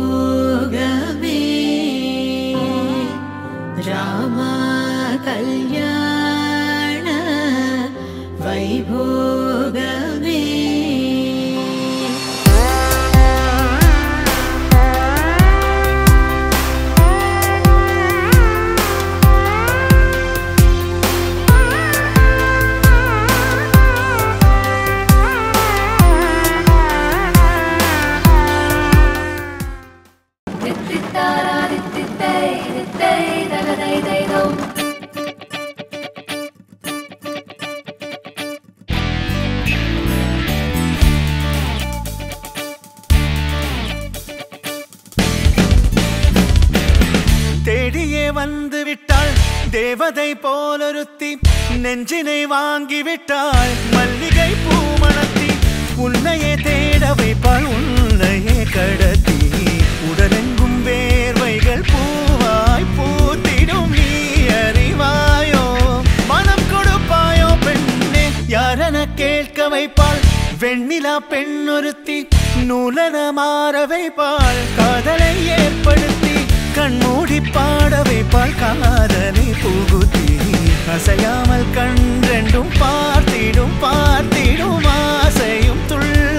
வைபோகமே ராமா கல்யாண வைபோகமே தேடியே வந்து விட்டாள் தேவதை போலொருத்தி நெஞ்சினை வாங்கி விட்டாள் மல்லிகை பூமணத்தி உன்னையே தேட வைப்பாள் உன்னையே கடத்தி உடலெங்கும் வேர்வைகள் பூவாய் பூத்திடும் நீ அறிவாயோ மனம் கொடுப்பாயோ பெண்ணே யாரென கேட்க வைப்பாள் வெண்ணிலா பெண்ணொருத்தி நூலன மாற வைப்பாள் காதலை ஏற்படுத்தி கண்மூடி பாட வைப்பாள் காதலை புகுத்தி அசையாமல் கண் ரெண்டும் பார்த்திடும் பார்த்திடும் ஆசையும் துள்ள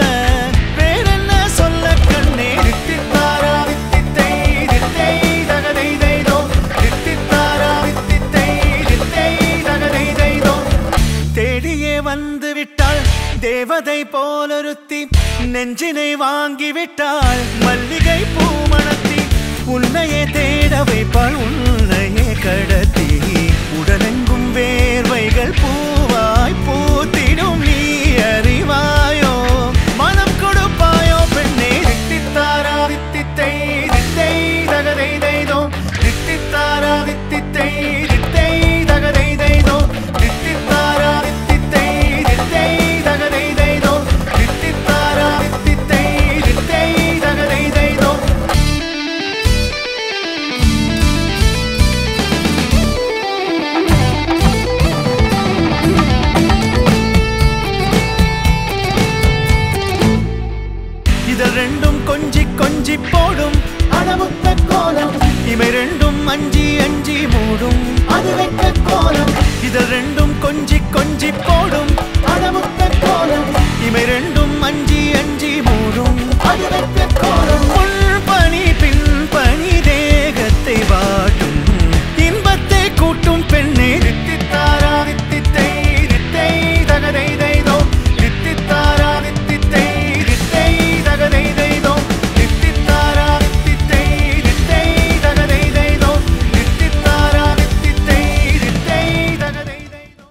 வேறென்ன சொல்ல கண்ணே தித்தித்தாரா தித்தித்தை தித்தை தகதை தைதோ தித்தித்தாரா தித்தித்தை தித்தை தகதை தைதோ தேடியே வந்து விட்டாள் தேவதை போலொருத்தி நெஞ்சினை வாங்கி விட்டாள் மல்லிகை பூமணத்தி உன்னையே தேட வைப்பாள் உன்னையே கடத்தி உடலெங்கும் வேர்வைகள் பூவாய் பூத்திடும் நீ அறிவாயோ மனம் கொடுப்பாயோ பெண்ணே தித்தித்தாரா தித்தித்தை தித்தை தகதை தைதோ தித்தித்தாரா தித்தித்தை தித்தை தகதை தைதோ தித்தித்தாரா தித்தித்தை தித்தை தகதை தைதோ தித்தித்தாரா தித்தித்தை தித்தை தகதை தைதோ இதழ் ரெண்டும் கொஞ்சி கொஞ்சி போடும் அடமுத்த கோலம் இவை ரெண்டும் அஞ்சி அஞ்சி மூடும் அது வெக்க கோலம் இதழ் ரெண்டும் கொஞ்சி கொஞ்சி போடும் அடமுத்த கோலம் இவை ரெண்டும் அஞ்சி அஞ்சி மூடும் அது வெக்க கோலம் முன் பனி பின் பனி தேகத்தை வாட்டும் இன்பத்தை கூட்டும் பெண்ணே தித்தித்தாரா தித்தித்தை தித்தை தகதை தைதோ தித்தித்தாரா தித்தித்தை தித்தை தகதை தைதோ தித்தித்தாரா தித்தித்தை தித்தை தகதை தைதோ தித்தித்தாரா தித்தித்தை தித்தை தகதை தைதோ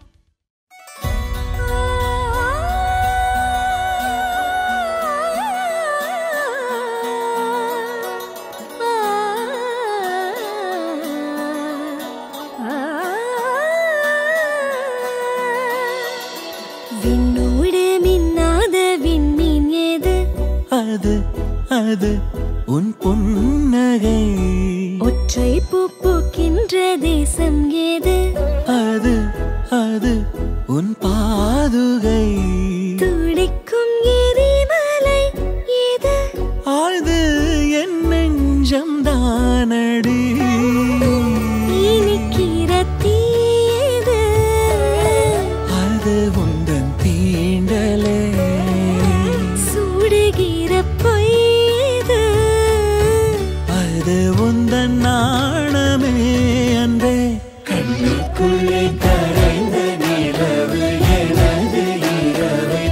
விண்ணோடு மின்னாத விண்மீன் ஏது அது அது உன் புன்னகை ஒற்றை பூ பூக்கின்ற தேசம் ஏது அது அது உன் பாதுகை துடிக்கும் எரிமலை ஏது ஆழ்து என் நெஞ்சம் தானடி இனிக்கிற தீ ஏது அது உந்தன் தீண்டலே சுடுகிற பொய் ஏது அது உந்தன் நாணமே அன்றே கண்ணுக்குள்ளே கரைந்த நிலவு எனது இரவை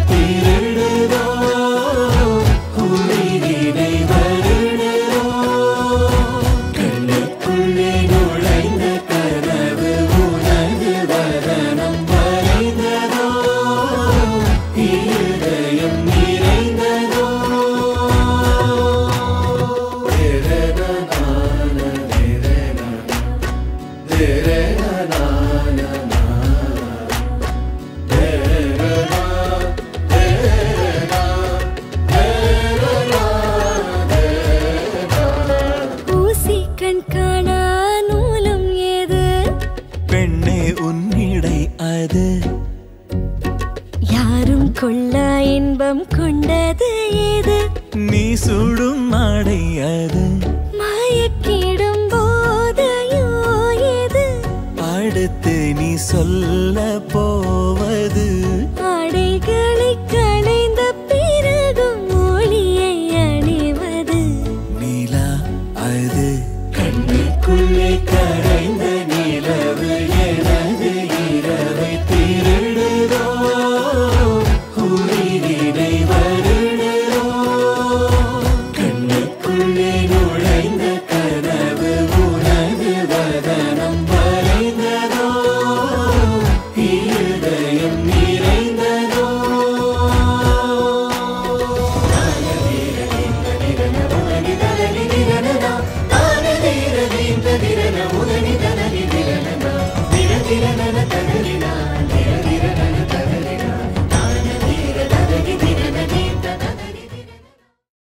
திருடுதோ உயிரினை வருடுதோ சொல்ல போவது